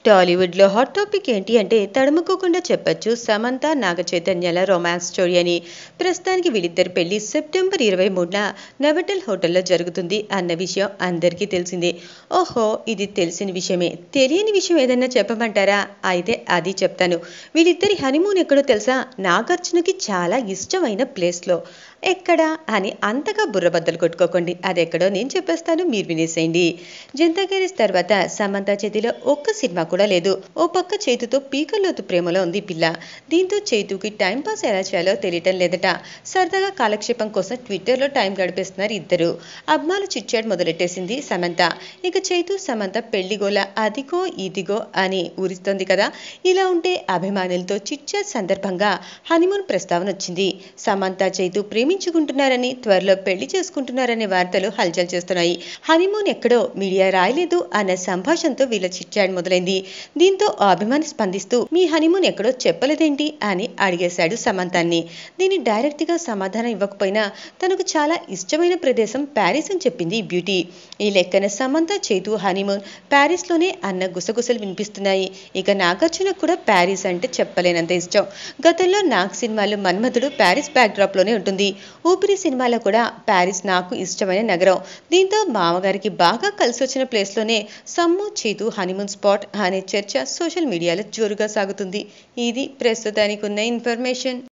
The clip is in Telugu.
టాలీవుడ్లో హాట్ టాపిక్ ఏంటి అంటే తడుముకోకుండా చెప్పొచ్చు సమంత నాగ చైతన్యాల రొమాన్స్ స్టోరీ అని ప్రస్తుతానికి వీళ్ళిద్దరి పెళ్లి సెప్టెంబర్ ఇరవై మూడున నవటల్ హోటల్లో జరుగుతుంది అన్న విషయం అందరికీ తెలిసిందే ఓహో ఇది తెలిసిన విషయమే తెలియని విషయం ఏదన్నా చెప్పమంటారా అయితే అది చెప్తాను వీళ్ళిద్దరి హనీమూన్ ఎక్కడో తెలుసా నాగార్జునకి చాలా ఇష్టమైన ప్లేస్లో ఎక్కడా అని అంతగా బుర్రబద్దలు కొట్టుకోకండి అది ఎక్కడో నేను చెప్పేస్తాను మీరు వినేసేయండి జనతా గ్యారేజ్ తర్వాత సమంత చేతిలో ఒక్క సినిమా కూడా లేదు ఓ పక్క చేతుతో పీకల్లోతు ప్రేమలో ఉంది పిల్ల దీంతో చేతుకి టైం పాస్ ఎలా చేయాలో తెలియటం లేదట సరదాగా కాలక్షేపం కోసం ట్విట్టర్లో టైం గడిపేస్తున్నారు ఇద్దరు అబ్మాలు చిచ్చాడు మొదలెట్టేసింది సమంత ఇక చేతు సమంత పెళ్లిగోల అదిగో ఇదిగో అని ఊరిస్తోంది కదా ఇలా ఉంటే అభిమానులతో చిచ్చాట్ సందర్భంగా హనీమూన్ ప్రస్తావన వచ్చింది సమంత చేతు ప్రేమించుకుంటున్నారని త్వరలో పెళ్లి చేసుకుంటున్నారనే వార్తలు హల్చల్ చేస్తున్నాయి హనీమూన్ ఎక్కడో మీడియా రాయలేదు అన్న సంభాషణతో వీళ్ళ చిట్చాట్ మొదలైంది దీంతో ఆ అభిమాని స్పందిస్తూ మీ హనీమూన్ ఎక్కడో చెప్పలేదేంటి అని అడిగేశాడు సమంతాన్ని దీన్ని డైరెక్ట్ గా సమాధానం ఇవ్వకపోయినా తనకు చాలా ఇష్టమైన ప్రదేశం ప్యారిస్ అని చెప్పింది బ్యూటీ ఈ లెక్కన సమంత చేతు హనీమూన్ ప్యారిస్ లోనే అన్న గుసగుసలు వినిపిస్తున్నాయి ఇక నాగార్జున కూడా ప్యారిస్ అంటే చెప్పలేనంత ఇష్టం గతంలో నాగ్ సినిమాలో మన్మధుడు ప్యారిస్ బ్యాక్డ్రాప్ లోనే ఉంటుంది ఊపిరి సినిమాలో కూడా ప్యారిస్ నాకు ఇష్టమైన నగరం దీంతో మామగారికి బాగా కలిసి వచ్చిన ప్లేస్లోనే సమ్ము చేతు హనీమూన్ స్పాట్ అనే చర్చ సోషల్ మీడియాలో జోరుగా సాగుతుంది ఇది ప్రస్తుతానికి ఉన్న ఇన్ఫర్మేషన్